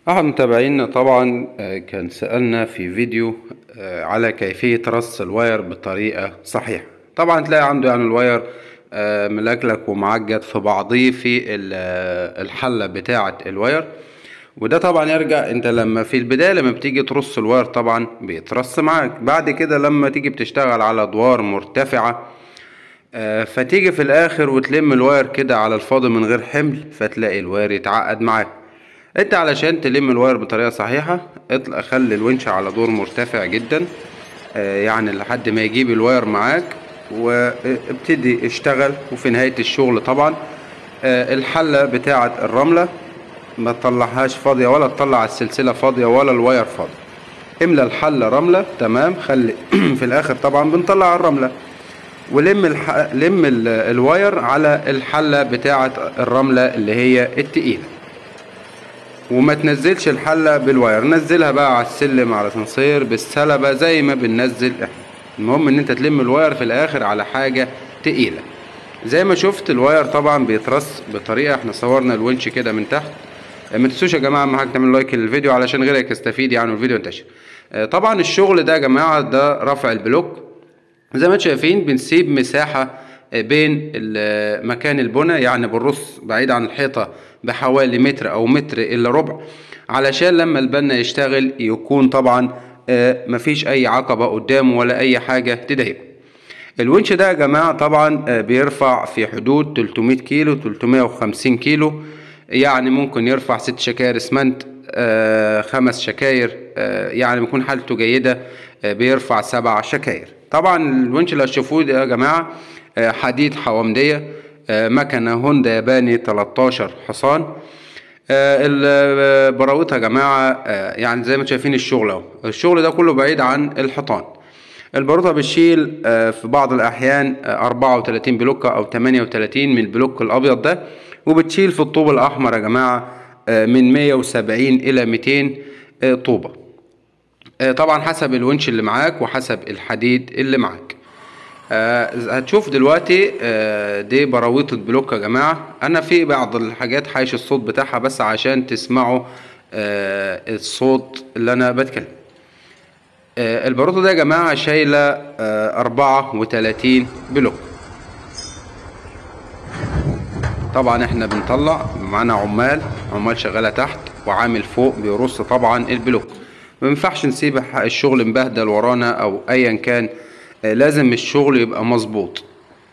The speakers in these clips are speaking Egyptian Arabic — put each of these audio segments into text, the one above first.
أحد متابعينا طبعا آه، كان سألنا في فيديو آه، على كيفية رص الواير بطريقة صحيحة طبعا تلاقي عنده يعني الواير آه، ملكلك ومعجد في بعضيه في ال- آه، الحلة بتاعة الواير وده طبعا يرجع انت لما في البداية لما بتيجي ترص الواير طبعا بيترص معاك بعد كده لما تيجي بتشتغل على ادوار مرتفعة آه، فتيجي في الاخر وتلم الواير كده على الفاضي من غير حمل فتلاقي الواير يتعقد معاك انت علشان تلم الواير بطريقة صحيحة اطلع خلي الونش على دور مرتفع جدا آه، يعني لحد ما يجيب الواير معاك وابتدي اشتغل وفي نهاية الشغل طبعا آه، الحلة بتاعة الرملة ما تطلعهاش فاضية ولا تطلع السلسلة فاضية ولا الواير فاضي املى الحلة رملة تمام خلي في الاخر طبعا بنطلع الرملة ولم الح... لم ال- الواير على الحلة بتاعة الرملة اللي هي التقيلة وما تنزلش الحلة بالواير نزلها بقى على السلم على سنسير بالسلبة زي ما بننزل احنا المهم ان انت تلم الواير في الاخر على حاجة تقيلة زي ما شفت الواير طبعا بيترص بطريقة احنا صورنا الونش كده من تحت آه، ما تنسوش يا جماعة اهم حاجة تعملوا لايك للفيديو علشان غيرك يستفيد يعني والفيديو ينتشر آه، طبعا الشغل ده يا جماعة ده رفع البلوك زي ما انتم شايفين بنسيب مساحة بين ال- مكان البنى يعني بنرص بعيد عن الحيطة بحوالي متر أو متر إلا ربع علشان لما البنا يشتغل يكون طبعا آه، مفيش أي عقبة قدامه ولا أي حاجة تضايقه الونش ده يا جماعة طبعا آه، بيرفع في حدود 300 كيلو 350 كيلو يعني ممكن يرفع ست شكاير اسمنت آه، خمس شكاير آه، يعني بيكون حالته جيدة آه، بيرفع سبع شكاير طبعا الونش اللي هتشوفوه ده يا جماعة آه، حديد حوامدية آه، مكنة هوندا ياباني 13 حصان آه، ال- براوتها يا جماعة آه، يعني زي ما انتم شايفين الشغل اهو الشغل ده كله بعيد عن الحيطان الباروتة بتشيل آه، في بعض الأحيان آه، 34 بلوكة أو 38 من البلوك الأبيض ده وبتشيل في الطوب الأحمر يا جماعة آه، من 170 إلى 200 آه، طوبة آه، طبعا حسب الونش اللي معاك وحسب الحديد اللي معاك آه، هتشوف دلوقتي آه، دي براويطة بلوك يا جماعة أنا في بعض الحاجات حايش الصوت بتاعها بس عشان تسمعوا آه، الصوت اللي أنا بتكلم آه، الباروتة ده يا جماعة شايلة آه، أربعة وتلاتين بلوك طبعا احنا بنطلع معانا عمال عمال شغالة تحت وعامل فوق بيرص طبعا البلوك ما ينفعش نسيب الح- الشغل مبهدل ورانا او ايا كان آه، لازم الشغل يبقى مظبوط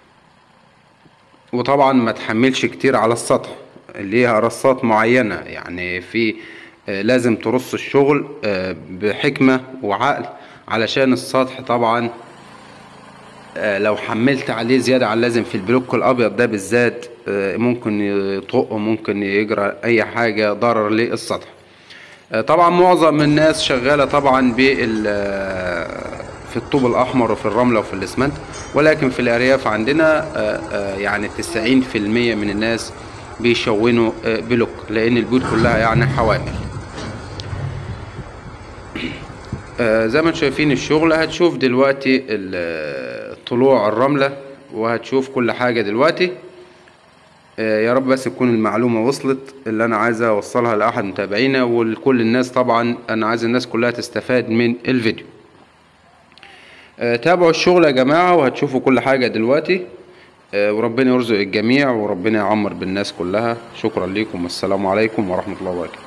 وطبعا ما تحملش كتير على السطح ليها رصات معينة يعني في آه، لازم ترص الشغل آه، بحكمة وعقل علشان السطح طبعا آه، لو حملت عليه زيادة عن اللازم في البلوك الأبيض ده بالذات آه، ممكن يطق ممكن يجرى أي حاجة ضرر للسطح آه، طبعا معظم الناس شغالة طبعا بال آه، في الطوب الأحمر وفي الرملة وفي الإسمنت ولكن في الأرياف عندنا آه، آه، يعني تسعين في المية من الناس بيشونوا آه، بلوك لأن البيوت كلها يعني حوامل آه، زي ما انتم شايفين الشغل هتشوف دلوقتي ال- طلوع الرملة وهتشوف كل حاجة دلوقتي آه، يا رب بس تكون المعلومة وصلت اللي أنا عايز أوصلها لأحد متابعينا ولكل الناس طبعا أنا عايز الناس كلها تستفاد من الفيديو آه، تابعوا الشغل يا جماعة وهتشوفوا كل حاجة دلوقتي آه، وربنا يرزق الجميع وربنا يعمر بالناس كلها شكرا لكم والسلام عليكم ورحمة الله وبركاته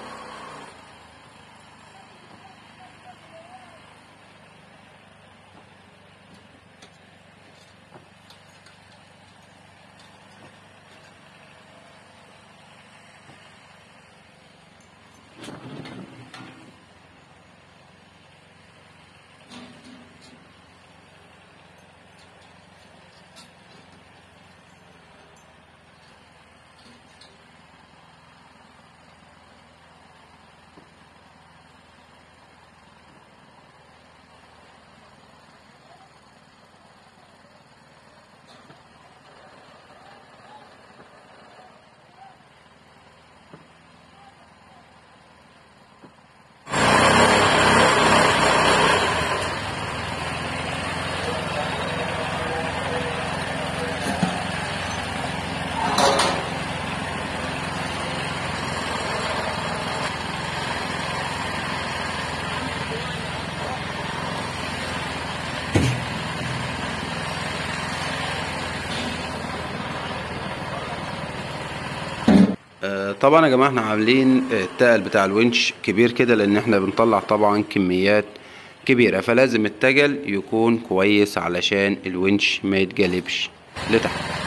آه، طبعا يا جماعة احنا عاملين التقل بتاع الونش كبير كده لان احنا بنطلع طبعا كميات كبيرة فلازم التجل يكون كويس علشان الونش ما يتجلبش لتحت